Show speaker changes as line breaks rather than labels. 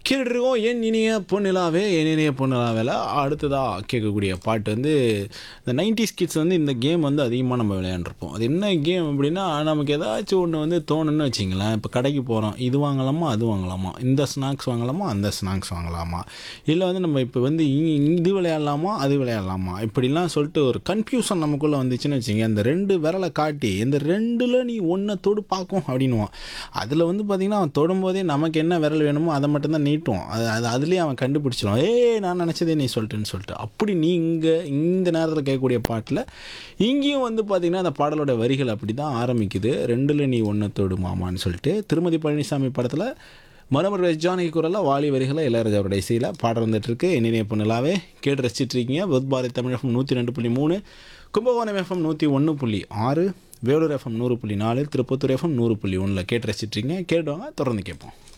கேட்டுருக்கோம் என் இனிய பொண்ணிலாவே என் இனிய பொண்ணிலாவில் அடுத்ததாக கேட்கக்கூடிய பாட்டு வந்து இந்த நைன்டிஸ் கிட்ஸ் வந்து இந்த கேம் வந்து அதிகமாக நம்ம விளையாண்டுருப்போம் அது என்ன கேம் அப்படின்னா நமக்கு ஏதாச்சும் ஒன்று வந்து தோணுன்னு வச்சிங்களேன் இப்போ கடைக்கு போகிறோம் இது வாங்கலாமா அது வாங்கலாமா இந்த ஸ்நாக்ஸ் வாங்கலாமா அந்த ஸ்நாக்ஸ் வாங்கலாமா இல்லை வந்து நம்ம இப்போ வந்து இ- இது விளையாடலாமா அது விளையாடலாமா இப்படிலாம் சொல்லிட்டு ஒரு கன்ஃபியூஷன் நமக்குள்ளே வந்துச்சுன்னு வச்சுங்க இந்த ரெண்டு விரலை காட்டி இந்த ரெண்டில் நீ ஒன்றை தொடு பார்க்கும் அப்படின்னுவான் அதில் வந்து பார்த்திங்கன்னா அவன் தொடும்போதே நமக்கு என்ன விரல் வேணுமோ அதை மட்டும்தான் நீட்டுவான் அது அது அதுலேயே அவன் கண்டுபிடிச்சிடுவான் ஏய் நான் நினச்சதே நீ சொல்லிட்டேன்னு சொல்லிட்டு அப்படி நீ இங்கே இந்த நேரத்தில் கேட்கக்கூடிய பாட்டில் இங்கேயும் வந்து பார்த்திங்கன்னா அந்த பாடலோட வரிகள் அப்படி தான் ஆரம்பிக்குது ரெண்டில் நீ ஒன்றை தொடு மாமான்னு சொல்லிட்டு திருமதி பழனிசாமி படத்தில் மனோமர் ஜானகி குரலில் வாலி வரிகளை இளையராஜா அவருடைய இசையில் பாடம் வந்துட்டுருக்கு என்னென்ன பொண்ணுலாவே கேட்டு ரசிச்சிட்டு இருக்கீங்க புத் பாரத் தமிழ் எஃப்எம் நூற்றி ரெண்டு புள்ளி மூணு கும்பகோணம் எஃப்எம் நூற்றி ஒன்று புள்ளி ஆறு வேலூர் எஃப்எம் நூறு புள்ளி நாலு திருப்பத்தூர் எஃப்எம் நூறு புள்ளி ஒன்றில் கேட்டு ரசிச்சிட்ருக்கீங்க கேட்டுவாங்க தொடர்ந்து கேட்போம்